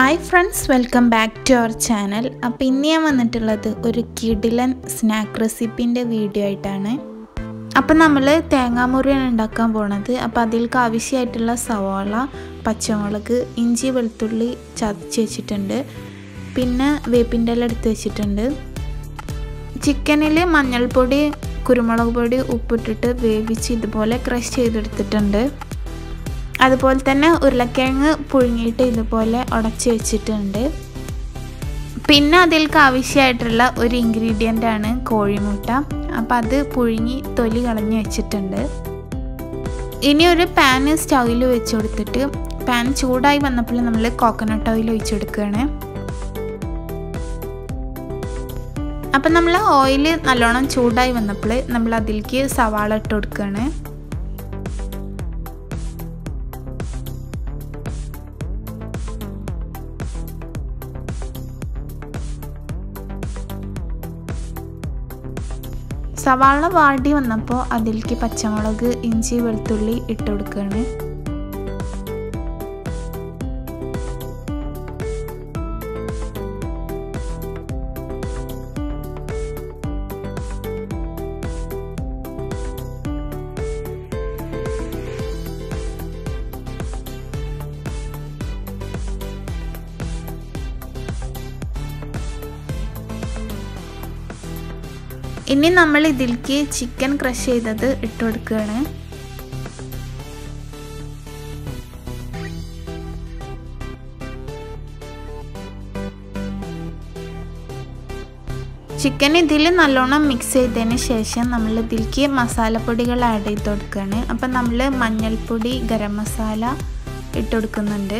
hi friends welcome back to our channel അപ്പോൾ ഇന്ന് ഞാൻ വന്നിട്ടുള്ളത് ഒരു കിഡിലൻ സ്നാക്ക് റെസിപ്പിൻ്റെ വീഡിയോ ആയിട്ടാണ് അപ്പം നമ്മൾ തേങ്ങാമുറിയാണ് ഉണ്ടാക്കാൻ പോണത് അപ്പോൾ അതിലേക്ക് ആവശ്യമായിട്ടുള്ള സവാള പച്ചമുളക് ഇഞ്ചി വെളുത്തുള്ളി ചതച്ച് വെച്ചിട്ടുണ്ട് പിന്നെ വേപ്പിൻ്റെ ഇല എടുത്ത് വെച്ചിട്ടുണ്ട് ചിക്കനിൽ മഞ്ഞൾപ്പൊടി കുരുമുളക് പൊടി ഉപ്പിട്ടിട്ട് വേവിച്ച് ഇതുപോലെ ക്രഷ് ചെയ്തെടുത്തിട്ടുണ്ട് അതുപോലെ തന്നെ ഉരുളക്കിഴങ്ങ് പുഴുങ്ങിയിട്ട് ഇതുപോലെ ഉടച്ച് വെച്ചിട്ടുണ്ട് പിന്നെ അതിലേക്ക് ആവശ്യമായിട്ടുള്ള ഒരു ഇൻഗ്രീഡിയൻ്റ് ആണ് കോഴിമുട്ട അപ്പം അത് പുഴുങ്ങി തൊലി കളഞ്ഞ് വെച്ചിട്ടുണ്ട് ഇനി ഒരു പാന് സ്റ്റൗവിൽ വെച്ച് കൊടുത്തിട്ട് പാൻ ചൂടായി വന്നപ്പോൾ നമ്മൾ കോക്കനട്ട് ഓയിൽ ഒഴിച്ചു കൊടുക്കുകയാണ് അപ്പം നമ്മൾ ഓയിൽ നല്ലോണം ചൂടായി വന്നപ്പോൾ നമ്മൾ അതിലേക്ക് സവാള ഇട്ട് കൊടുക്കുകയാണ് സവാള വാടി വന്നപ്പോൾ അതിലേക്ക് പച്ചമുളക് ഇഞ്ചി വെളുത്തുള്ളി ഇട്ട് കൊടുക്കുകയാണ് ഇനി നമ്മൾ ഇതിലേക്ക് ചിക്കൻ ക്രഷ് ചെയ്തത് ഇട്ട് കൊടുക്കുകയാണ് ചിക്കൻ ഇതിൽ നല്ലോണം മിക്സ് ചെയ്തതിന് ശേഷം നമ്മൾ ഇതിലേക്ക് മസാലപ്പൊടികൾ ആഡ് ചെയ്ത് കൊടുക്കുകയാണ് അപ്പം നമ്മൾ മഞ്ഞൾപ്പൊടി ഗരം മസാല ഇട്ട് കൊടുക്കുന്നുണ്ട്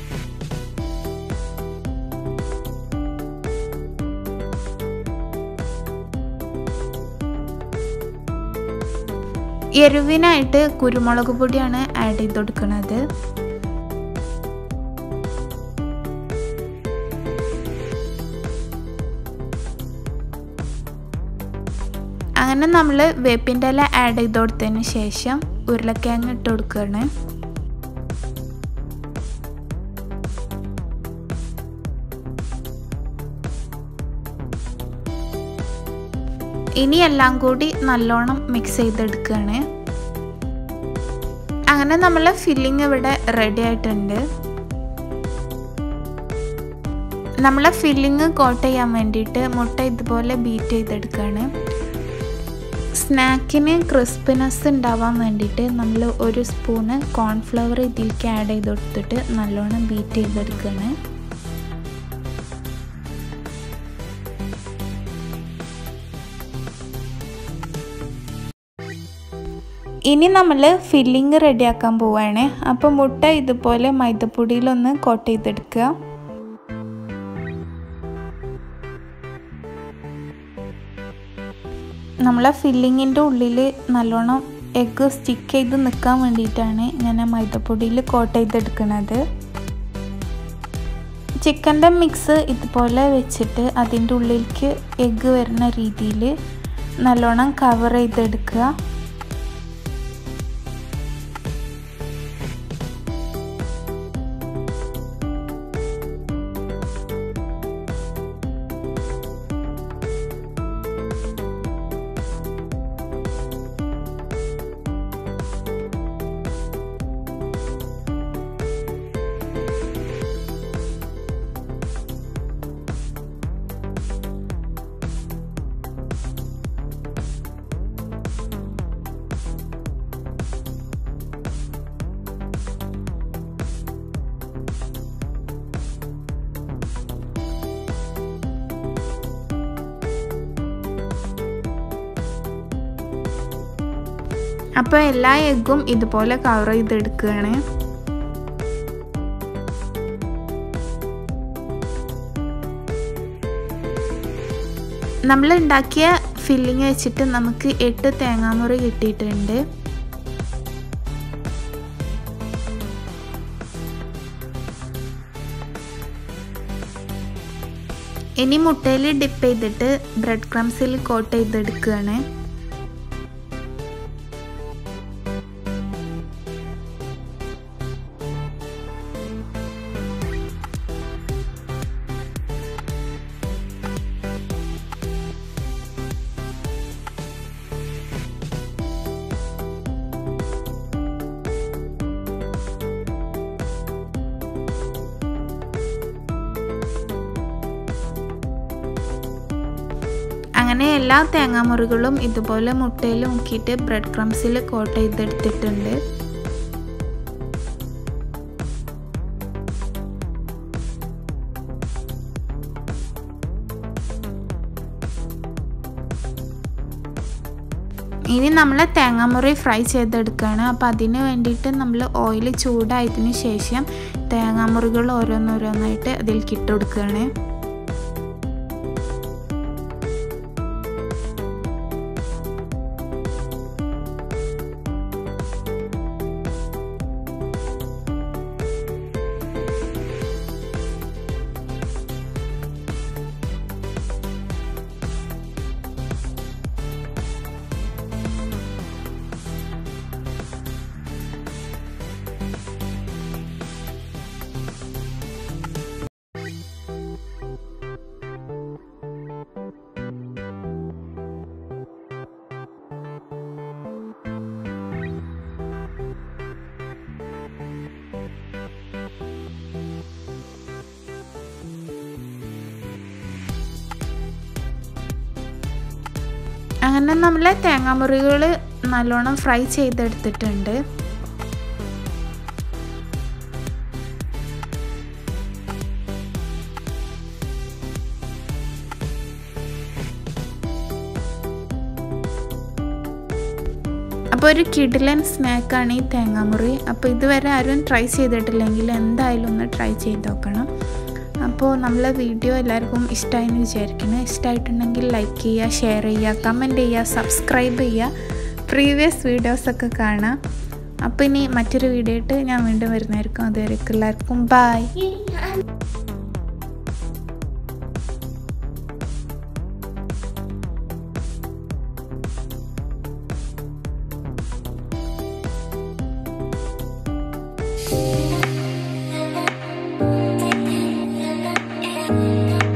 എരിവിനായിട്ട് കുരുമുളക് പൊടിയാണ് ആഡ് ചെയ്ത് കൊടുക്കുന്നത് അങ്ങനെ നമ്മൾ വേപ്പിൻ്റെ ഇല ആഡ് ചെയ്ത് കൊടുത്തതിന് ശേഷം ഉരുളക്കിഴങ്ങ് ഇട്ട് കൊടുക്കുകയാണ് ഇനി എല്ലാം കൂടി നല്ലോണം മിക്സ് ചെയ്തെടുക്കുകയാണ് അങ്ങനെ നമ്മൾ ഫില്ലിങ് ഇവിടെ റെഡി ആയിട്ടുണ്ട് നമ്മളെ ഫില്ലിങ് കോട്ട് ചെയ്യാൻ വേണ്ടിയിട്ട് മുട്ട ഇതുപോലെ ബീറ്റ് ചെയ്തെടുക്കുകയാണ് സ്നാക്കിന് ക്രിസ്പിനെസ് ഉണ്ടാവാൻ വേണ്ടിയിട്ട് നമ്മൾ ഒരു സ്പൂണ് കോൺഫ്ലവർ ഇതിലേക്ക് ആഡ് ചെയ്ത് കൊടുത്തിട്ട് നല്ലോണം ബീറ്റ് ചെയ്തെടുക്കുകയാണ് ഇനി നമ്മൾ ഫില്ലിങ് റെഡിയാക്കാൻ പോവുകയാണ് അപ്പോൾ മുട്ട ഇതുപോലെ മൈദപ്പൊടിയിലൊന്ന് കോട്ട് ചെയ്തെടുക്കുക നമ്മളെ ഫില്ലിങ്ങിൻ്റെ ഉള്ളിൽ നല്ലോണം എഗ്ഗ് സ്റ്റിക്ക് ചെയ്ത് നിൽക്കാൻ വേണ്ടിയിട്ടാണ് ഞാൻ മൈദപ്പൊടിയിൽ കോട്ട് ചെയ്തെടുക്കുന്നത് ചിക്കൻ്റെ മിക്സ് ഇതുപോലെ വെച്ചിട്ട് അതിൻ്റെ ഉള്ളിലേക്ക് എഗ്ഗ് വരുന്ന രീതിയിൽ നല്ലോണം കവർ ചെയ്തെടുക്കുക അപ്പോൾ എല്ലാ എഗ്ഗും ഇതുപോലെ കവർ ചെയ്തെടുക്കുകയാണ് നമ്മൾ ഉണ്ടാക്കിയ ഫില്ലിങ് വെച്ചിട്ട് നമുക്ക് എട്ട് തേങ്ങാമുറി കിട്ടിയിട്ടുണ്ട് ഇനി മുട്ടയിൽ ഡിപ്പ് ചെയ്തിട്ട് ബ്രെഡ് ക്രംസിൽ കോട്ട് ചെയ്തെടുക്കുകയാണ് ഞാൻ എല്ലാ തേങ്ങാമുറികളും ഇതുപോലെ മുട്ടയിൽ മുക്കിയിട്ട് ബ്രെഡ് ക്രംസിൽ കോട്ട് ചെയ്തെടുത്തിട്ടുണ്ട് ഇനി നമ്മൾ തേങ്ങാമുറി ഫ്രൈ ചെയ്തെടുക്കുകയാണ് അപ്പോൾ അതിന് വേണ്ടിയിട്ട് നമ്മൾ ഓയിൽ ചൂടായതിന് ശേഷം തേങ്ങാമുറികൾ ഓരോന്നോരോന്നായിട്ട് അതിലേക്ക് ഇട്ട് കൊടുക്കുകയാണ് അങ്ങനെ നമ്മൾ തേങ്ങാമുറികൾ നല്ലോണം ഫ്രൈ ചെയ്തെടുത്തിട്ടുണ്ട് അപ്പോൾ ഒരു കിഡിലൻ സ്നാക്കാണ് ഈ തേങ്ങാമുറി അപ്പോൾ ഇതുവരെ ആരും ട്രൈ ചെയ്തിട്ടില്ലെങ്കിൽ എന്തായാലും ഒന്ന് ട്രൈ ചെയ്ത് നോക്കണം അപ്പോൾ നമ്മളെ വീഡിയോ എല്ലാവർക്കും ഇഷ്ടമായി എന്ന് വിചാരിക്കണം ഇഷ്ടമായിട്ടുണ്ടെങ്കിൽ ലൈക്ക് ചെയ്യുക ഷെയർ ചെയ്യുക കമൻറ്റ് ചെയ്യുക സബ്സ്ക്രൈബ് ചെയ്യുക പ്രീവിയസ് വീഡിയോസൊക്കെ കാണാം അപ്പോൾ ഇനി മറ്റൊരു വീഡിയോ ആയിട്ട് ഞാൻ വീണ്ടും വരുന്നതായിരിക്കും അതുവരെ എല്ലാവർക്കും ബായ്